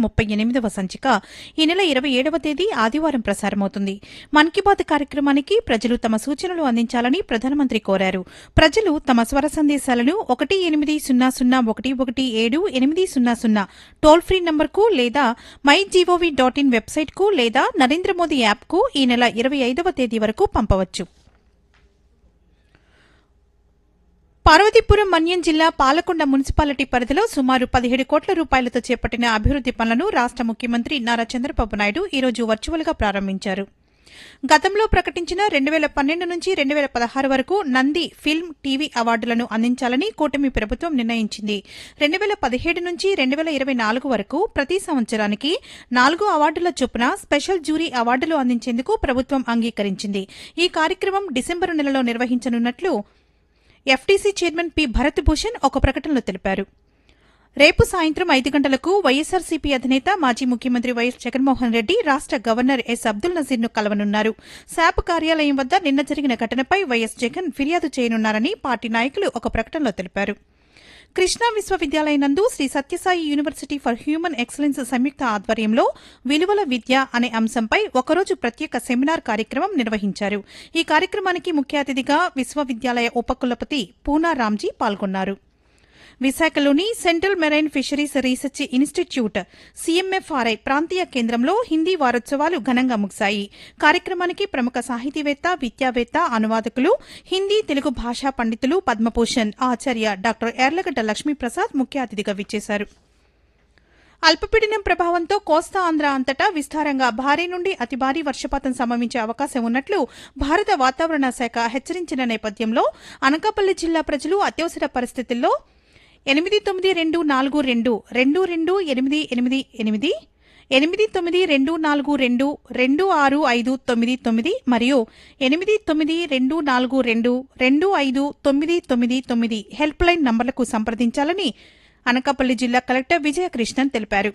ముప్పై ఎనిమిదవ సంచిక ఈ నెల ఇరవై ఏడవ తేదీ ఆదివారం ప్రసారమవుతుంది మన్ కీ బాత్ కార్యక్రమానికి ప్రజలు తమ సూచనలు అందించాలని ప్రధానమంత్రి కోరారు ప్రజలు తమ స్వర సందేశాలను ఒకటి ఎనిమిది సున్నా సున్నా ఒకటి ఒకటి ఏడు ఎనిమిది సున్నా సున్నా టోల్ ఫ్రీ నంబర్కు లేదా మై జీఓవీ డాట్ ఇన్ వెబ్సైట్కు లేదా నరేంద్ర మోదీ యాప్కు ఈ నెల ఇరవై ఐదవ తేదీ వరకు పంపవచ్చు పార్వతీపురం మన్యం జిల్లా పాలకొండ మున్సిపాలిటీ పరిధిలో సుమారు పదిహేడు కోట్ల రూపాయలతో చేపట్టిన అభివృద్ది పనులను రాష్ట ముఖ్యమంత్రి నారా చంద్రబాబు నాయుడు ఈ రోజు వర్చువల్ గా ప్రారంభించారు గతంలో ప్రకటించిన రెండు వేల పన్నెండు నుంచి రెండు వేల పదహారు వరకు నంది ఫిల్మ్ టీవీ అవార్డులను అందించాలని కూటమి ప్రభుత్వం నిర్ణయించింది రెండు వేల పదిహేడు నుంచి రెండు వేల ఇరవై నాలుగు వరకు ప్రతి సంవత్సరానికి నాలుగు అవార్డుల చొప్పున స్పెషల్ జ్యూరీ అవార్డులు అందించేందుకు ప్రభుత్వం అంగీకరించింది ఈ కార్యక్రమం డిసెంబరు నెలలో నిర్వహించనున్నట్లు FTC chairman P Bharat Bhushan ఒక ప్రకటనలో తెలిపారు రేపు సాయంత్రం ఐదు గంటలకు వైఎస్సార్సీపీ అధినేత మాజీ ముఖ్యమంత్రి వైఎస్ జగన్మోహన్ రెడ్డి రాష్ట గవర్నర్ ఎస్ అబ్దుల్ నజీర్ను కలవనున్నారు శాప్ కార్యాలయం వద్ద నిన్న జరిగిన ఘటనపై వైఎస్ జగన్ ఫిర్యాదు చేయనున్నారని పార్టీ నాయకులు ఒక ప్రకటనలో తెలిపారు కృష్ణా విశ్వవిద్యాలయం నందు Sri Sathya Sai university for human excellence సంయుక్త ఆధ్వర్యంలో విలువల విద్య అనే అంశంపై ఒకరోజు ప్రత్యేక సెమినార్ కార్యక్రమం నిర్వహించారు ఈ కార్యక్రమానికి ముఖ్య అతిథిగా విశ్వవిద్యాలయ ఉపకులపతి పూనా రామ్జీ పాల్గొన్నారు విశాఖలోని central marine fisheries research institute CMFRI ప్రాంతీయ కేంద్రంలో హిందీ వారోత్సవాలు ఘనంగా ముగిశాయి కార్యక్రమానికి ప్రముఖ సాహితీవేత్త విద్యావేత్త అనువాదకులు హిందీ తెలుగు భాషా పండితులు పద్మభూషణ్ ఆచార్య డాక్టర్ ఎర్లగడ్డ లక్ష్మీప్రసాద్ ముఖ్య అతిథిగా విచ్చేశారు అల్పపీడనం ప్రభావంతో కోస్తా ఆంధ్ర అంతటా విస్తారంగా భారీ నుండి అతి భారీ వర్షపాతం సంభవించే అవకాశం ఉన్నట్లు భారత వాతావరణ శాఖ హెచ్చరించిన నేపథ్యంలో అనకాపల్లి జిల్లా ప్రజలు అత్యవసర పరిస్థితుల్లో ఎనిమిది తొమ్మిది రెండు నాలుగు రెండు రెండు రెండు ఎనిమిది ఎనిమిది ఎనిమిది ఎనిమిది తొమ్మిది రెండు నాలుగు రెండు రెండు ఆరు ఐదు తొమ్మిది తొమ్మిది మరియు ఎనిమిది తొమ్మిది రెండు నాలుగు రెండు రెండు ఐదు తొమ్మిది తొమ్మిది తొమ్మిది హెల్ప్ లైన్ నంబర్లకు సంప్రదించాలని అనకాపల్లి జిల్లా కలెక్టర్ విజయకృష్ణన్ తెలిపారు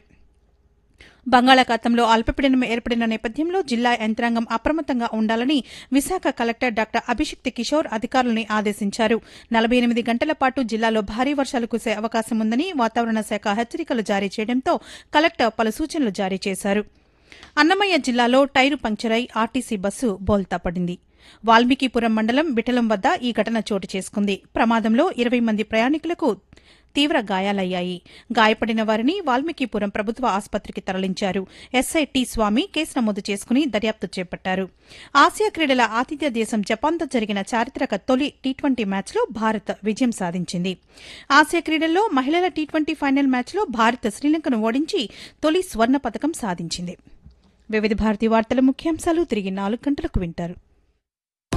బంగాళాఖాతంలో అల్పపీడనం ఏర్పడిన నేపథ్యంలో జిల్లా యంత్రాంగం అప్రమత్తంగా ఉండాలని విశాఖ కలెక్టర్ డాక్టర్ అభిషిక్తి కిషోర్ అధికారులని ఆదేశించారు నలభై ఎనిమిది గంటల పాటు జిల్లాలో భారీ వర్షాలు కురిసే అవకాశం ఉందని వాతావరణ శాఖ హెచ్చరికలు జారీ చేయడంతో కలెక్టర్ పలు సూచనలు జారీ చేశారు అన్నమయ్య జిల్లాలో టైరు పంక్చరై ఆర్టీసీ బస్సు బోల్తా పడింది వాల్మీకిపురం మండలం బిటలం వద్ద ఈ ఘటన చోటు చేసుకుంది ప్రమాదంలో ఇరవై మంది ప్రయాణికులకు తీవ్ర గాయాలయ్యాయి గాయపడిన వారిని వాల్మీకిపురం ప్రభుత్వ ఆసుపత్రికి తరలించారు ఎస్ఐ టి స్వామి కేసు నమోదు చేసుకుని దర్యాప్తు చేపట్టారు ఆసియా క్రీడల ఆతిథ్య దేశం జపాన్తో జరిగిన చారిత్రక తొలి టీ ట్వంటీ మ్యాచ్లో భారత్ విజయం సాధించింది ఆసియా క్రీడల్లో మహిళల టీ ట్వంటీ ఫైనల్ మ్యాచ్లో భారత్ శ్రీలంకను ఓడించి తొలి స్వర్ణ పథకం సాధించింది వివిధ భారతి వార్తల ముఖ్యాంశాలు తిరిగి నాలుగు గంటలకు వింటారు